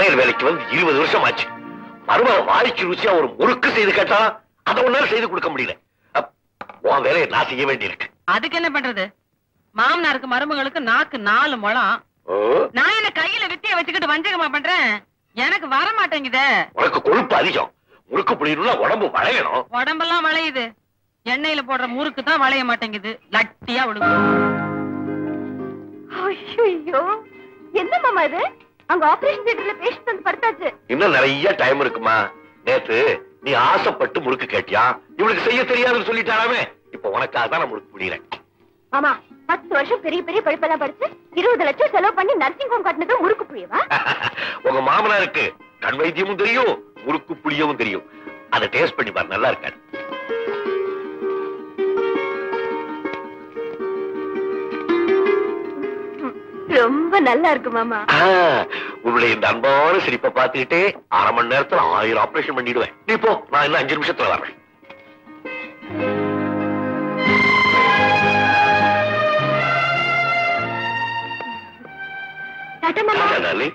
சமையல் வேலைக்கு வந்து இருபது வருஷம் ஆச்சு மருமக வாய்க்கு ருசியா ஒரு முறுக்கு செய்து கேட்டா அதை ஒன்னால செய்து கொடுக்க முடியல அப், உன் வேலையை நான் செய்ய வேண்டியிருக்கு அதுக்கு என்ன பண்றது மாமனாருக்கு மருமகளுக்கு நாக்கு நாலு முழம் ஓ, நான் என்ன கையில வித்திய வச்சுக்கிட்டு வஞ்சகமா பண்றேன் எனக்கு வர மாட்டேங்குதே உனக்கு கொழுப்பு அதிகம் முறுக்கு புளியணும்னா உடம்பு வளையணும் உடம்பெல்லாம் வளையுது எண்ணெயில போடுற முறுக்கு தான் வளைய மாட்டேங்குது லட்டியா விழுகு ஐயோ என்ன மாமா இது அங்க ஆபரேஷன் தியேட்டர்ல பேஷண்ட் வந்து படுத்தாச்சு இன்னும் நிறைய டைம் இருக்குமா நேத்து நீ ஆசைப்பட்டு முறுக்கு கேட்டியா இவனுக்கு செய்ய தெரியாதுன்னு சொல்லிட்டாராமே இப்ப உனக்காக தான் நான் முறுக்கு புடிக்கிறேன் மாமா பத்து வருஷம் பெரிய பெரிய படிப்பெல்லாம் படிச்சு இருபது லட்சம் செலவு பண்ணி நர்சிங் ஹோம் கட்டினது முறுக்கு புரியவா உங்க மாமனாருக்கு கண் வைத்தியமும் தெரியும் முறுக்கு புளியவும் தெரியும் அதை டேஸ்ட் பண்ணி பாரு நல்லா இருக்காது ரொம்ப நல்லா இருக்கு மாமா ஆ, உன்னுடைய இந்த அன்பான சிரிப்பை பார்த்துக்கிட்டே அரை மணி நேரத்துல ஆயிரம் ஆபரேஷன் பண்ணிடுவேன் நீ போ நான் இன்னும் அஞ்சு நிமிஷத்துல வரேன் டாட்டா மாமா டாடா, டார்லிங்.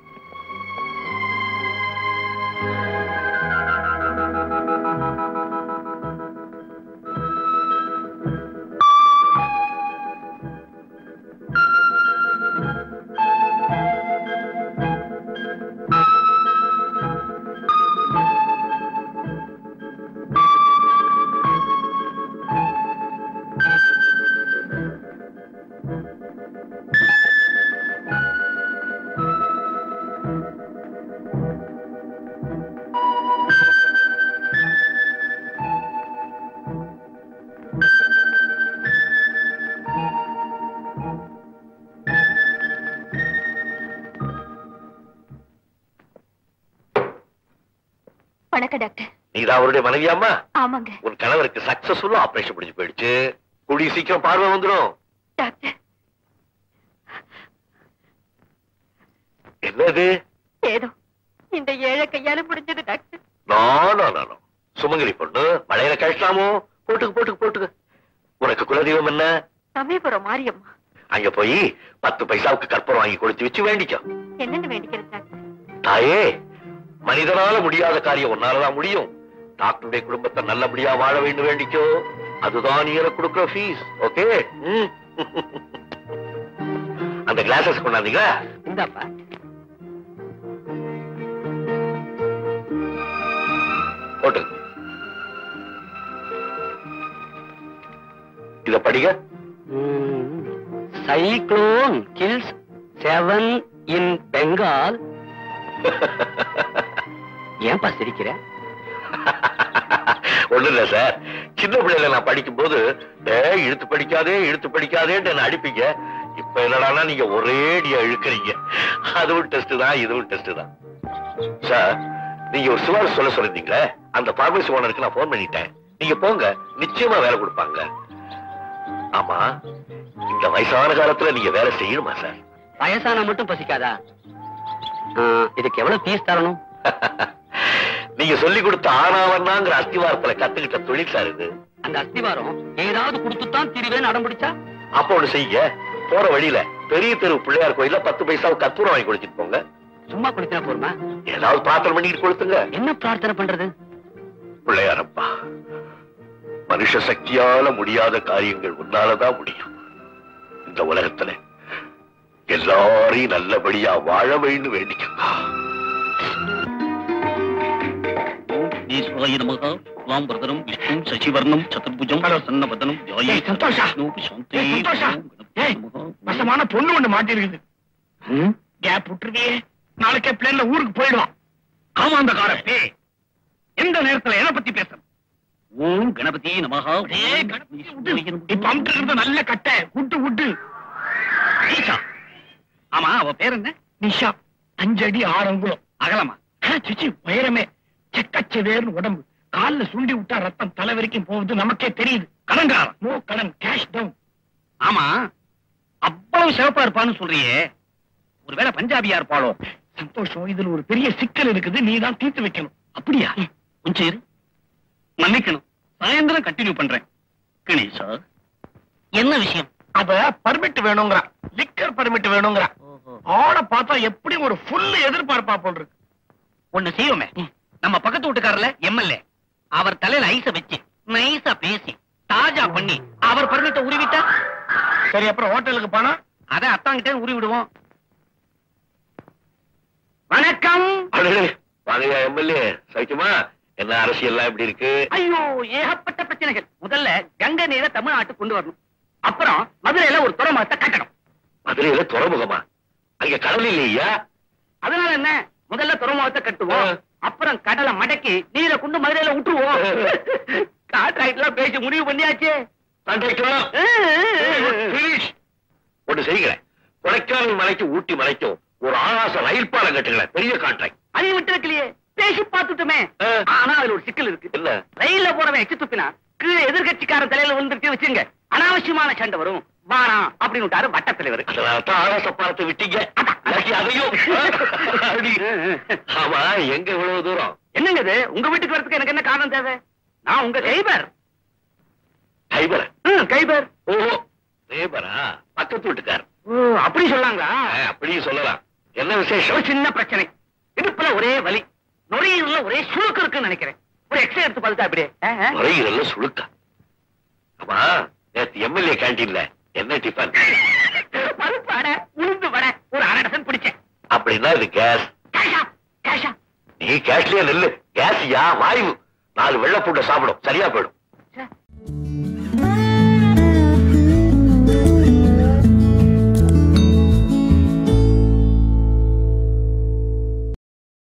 வணக்கம் டாக்டர் நீதான் அவருடைய மனைவியாமா ஆமாங்க உன் கணவருக்கு சக்சஸ்ஃபுல்லா ஆபரேஷன் முடிஞ்சு போயிடுச்சு கூடிய சீக்கிரம் பார்வை வந்துடும் டாக்டர் என்னது ஏதோ இந்த ஏழை கையால முடிஞ்சது doctor no no no no சுமங்கலி பொண்ணு மழையில கழிச்சாமோ போட்டுக்கு போட்டுக்கு போட்டுக்கு உனக்கு குலதெய்வம் என்ன சமயபுரம் மாரியம்மா அங்க போய் பத்து பைசாவுக்கு கற்பூரம் வாங்கி கொடுத்து வச்சு வேண்டிக்கோ என்னன்னு வேண்டிக்கிறது டாக்டர் தாயே மனிதனால முடியாத காரியம் உன்னாலதான் முடியும் டாக்டருடைய குடும்பத்தை நல்லபடியா வாழ வேண்டும் வேண்டிக்கோ அதுதான் நீ எனக்கு கொடுக்கிற ஃபீஸ் ஓகே அந்த கிளாஸஸ் கொண்டாந்தீங்களா இந்தாப்பா போட்டு இத படிங்க cyclone kills seven in Bengal ஏன்பா சிரிக்கிற ஒண்ணு இல்ல சார் சின்ன பிள்ளைல நான் படிக்கும் போது ஏய் இழுத்து படிக்காதே இழுத்து படிக்காதேன்னு என்ன அடிப்பீங்க இப்ப என்னடான்னா நீங்க ஒரேடியா இழுக்கிறீங்க அதுவும் டெஸ்ட் தான் இதுவும் டெஸ்ட் தான் சார் நீங்க ஒரு சிவாறு சொல்ல சொல்லிருந்தீங்களே அந்த பார்மசி ஓனருக்கு நான் போன் பண்ணிட்டேன் நீங்க போங்க நிச்சயமா வேலை கொடுப்பாங்க ஆமா இந்த வயசான காலத்துல நீங்க வேலை செய்யணுமா சார் வயசான மட்டும் பசிக்காதா ஆ, இதுக்கு எவ்வளவு ஃபீஸ் தரணும் நீங்க சொல்லி கொடுத்த ஆனாவண்ணாங்கிற அஸ்திவாரத்துல கத்துக்கிட்ட தொழில் சார் இது அந்த அஸ்திவாரம் ஏதாவது கொடுத்துத்தான் திருவேன்னு அடம் பிடிச்சா அப்ப ஒண்ணு செய்யுங்க போற வழியில பெரிய தெரு பிள்ளையார் கோயில்ல பத்து பைசா கற்பூரம் வாங்கி கொடுத்துட்டு போங்க சும்மா குடிச்சா போருமா ஏதாவது பிரார்த்தனை பண்ணிட்டு கொடுத்துங்க என்ன பிரார்த்தனை பண்றது பிள்ளையாரப்பா மனுஷ சக்தியால முடியாத காரியங்கள் உன்னாலதான் முடியும் இந்த உலகத்துல எல்லாரையும் நல்லபடியா வாழ வேண்டும் வேண்டிக்கங்க ஈஸ்வராய நமக வாம் பிரதரம் விஷ்ணு சசிவர்ணம் சதுர்புஜம் சன்னபதனம் ஜாயே ஏய், சந்தோஷா. விஷ்ணு சாந்தி ஏய், சந்தோஷா. ஏய், வசமான பொண்ணு ஒண்ணு மாட்டி இருக்குது கேப் விட்டுருவியே நாளைக்கே பிளேன்ல ஊருக்கு போயிடுவான் ஆமா அந்த கார பே எந்த நேரத்துல எதை பத்தி பேசுற ஓம் கணபதி நமக ஏய், கணபதி விட்டு. இப்ப அமுட்டுறது நல்ல கட்டை விட்டு விட்டு ஈஷா ஆமா அவ பேர் என்ன நிஷா அஞ்சடி ஆறங்குளம் அகலமா ஆ, சிச்சி உயரமே செக்கச்செவேர்னு உடம்பு கால்ல சுண்டி விட்டா ரத்தம் தலை வரைக்கும் போகுது நமக்கே தெரியுது கடன்காரன் நோ கடன் கேஷ் டவுன் ஆமா அவ்வளவு சிவப்பா இருப்பான்னு சொல்றியே ஒருவேளை பஞ்சாபியா இருப்பாளோ சந்தோஷம் இதுல ஒரு பெரிய சிக்கல் இருக்குது நீ தான் தீர்த்து வைக்கணும் அப்படியா கொஞ்சம் இரு மன்னிக்கணும் சாயந்தரம் கண்டினியூ பண்றேன் கணேஷா என்ன விஷயம் அத பர்மிட் வேணுங்கிறா லிக்கர் பர்மிட் வேணுங்கிறா ஆளை பார்த்தா எப்படி ஒரு ஃபுல் எதிர்பார்ப்பா போல் இருக்கு ஒண்ணு செய்வோமே நம்ம பக்கத்து வீட்டுக்காரர்ல எம்எல்ஏ அவர் தலையில ஐஸ வச்சு நைஸா பேசி தாஜா பண்ணி அவர் பர்மிட்ட உருவிட்டா சரி அப்புறம் ஹோட்டலுக்கு போனா அத அத்தாங்கிட்ட உருவி விடுவோம் வணக்கம் அடடே, வாங்கய்யா எம்எல்ஏ சௌக்கியமா என்ன அரசியல்லாம் எப்படி இருக்கு ஐயோ ஏகப்பட்ட பிரச்சனைகள் முதல்ல கங்கை நீரை தமிழ்நாட்டுக்கு கொண்டு வரணும் அப்புறம் மதுரையில ஒரு துறைமுகத்தை கட்டணும் மதுரையில துறைமுகமா அங்க கடல் இல்லையா அதனால என்ன முதல்ல துறைமுகத்தை கட்டுவோம் அப்புறம் கடலை மடக்கி நீரை கொண்டு மதுரையில விட்டுருவோம் கான்ட்ராக்ட் எல்லாம் பேசி முடிவு பண்ணியாச்சு கான்ட்ராக்டர் ஒண்ணு செய்கிறேன் கொடைக்கானல் மலைக்கு ஊட்டி மலைக்கும் ஒரு ஆகாச ரயில் பாலம் கட்டுங்களேன் பெரிய கான்ட்ராக்ட் அதையும் விட்டு வைக்கலையே பேசி பார்த்துட்டுமே ஆ. ஆனா அதுல ஒரு சிக்கல் இருக்கு என்ன ரயில்ல போறவன் எச்சு துப்பினா கீழே எதிர்கட்சிக்காரன் தலையில விழுந்துருச்சு வச்சுங்க அனாவசியமான சண்டை வரும் வானா அப்படின்னு விட்டாரு வட்ட தலைவர் அதனாலதான் ஆகாச பாலத்தை விட்டீங்க இல்லாட்டி அதையும் அப்படி. ஆமா எங்க இவ்வளவு தூரம் என்னங்க இது உங்க வீட்டுக்கு வரதுக்கு எனக்கு என்ன காரணம் தேவை நான் உங்க கைபர் கைபர ம், கைபர் ஓஹோ லேபரா பக்கத்து வீட்டுக்கார் ஓ, அப்படி சொல்லாங்களா அப்படியும் சொல்லலாம் என்ன ஒரு விசேஷம் சின்ன பிரச்சனை இடுப்புல ஒரே வலி நுரையீரல்ல ஒரே சுழுக்கு இருக்குன்னு நினைக்கிறேன் ஒரு எக்ஸ்ரே எடுத்து பார்த்துட்டா அப்படியே ஆ, ஆ. நுரையீரல்ல சுழுக்கா ஆமா நேத்து எம்எல்ஏ கேண்டீன்ல என்ன டிஃபன் பருப்பு வடை உளுந்து வடை ஒரு அரை டசன் பிடிச்சேன் அப்படின்னா இது கேஸ் கேஷா கேஷா நீ கேஷ்லயே நெல்லு கேஸ்யா வாயு நாலு வெள்ளை பூண்டை சாப்பிடும் சரியா போயிடும்